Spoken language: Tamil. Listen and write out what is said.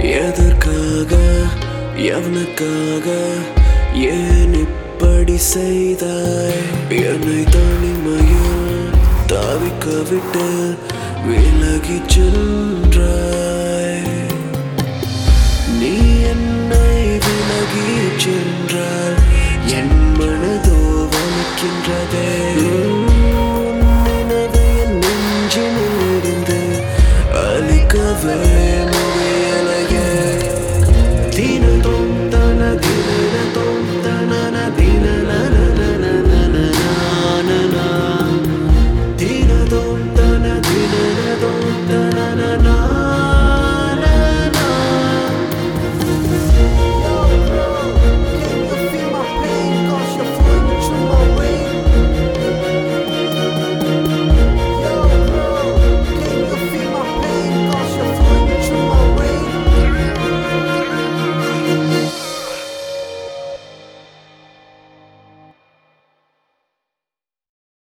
எதற்காக எவனுக்காக ஏன் இப்படி செய்தாய் என்னை தனிமையில் தாவிக்க விட்டு விலகிச் சென்றாய் நீ என்னை விலகி சென்றால் என் மனதோ வலிக்கின்றதே உன் நினைவு என் நெஞ்சினில் இருந்து அழிக்கவே